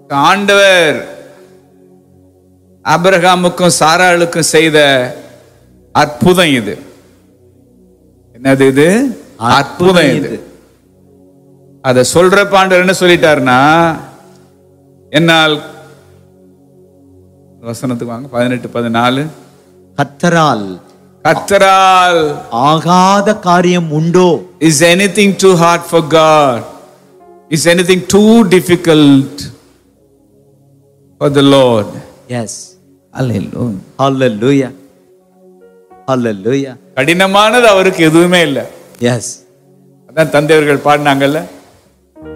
ஆண்டவர் ஆபிரகாமுக்கும் சாராளுக்கும் செய்த அற்புதம் இது என்னது இது அற்புதம் இது அத சொல்ற பாண்டவர் என்ன சொல்லிட்டாருன்னா என்னால் வசனத்துக்கு வாங்க பதினெட்டு பதினாலு கத்தரால் கத்தரால் ஆகாத காரியம் உண்டோ is anything too hard for God? Is anything too difficult for the Lord? Yes Hallelujah. Hallelujah hallelujah கடினமானது அவருக்கு எதுவுமே இல்லை எஸ் அதான் தந்தையர்கள் பாடினாங்கல்ல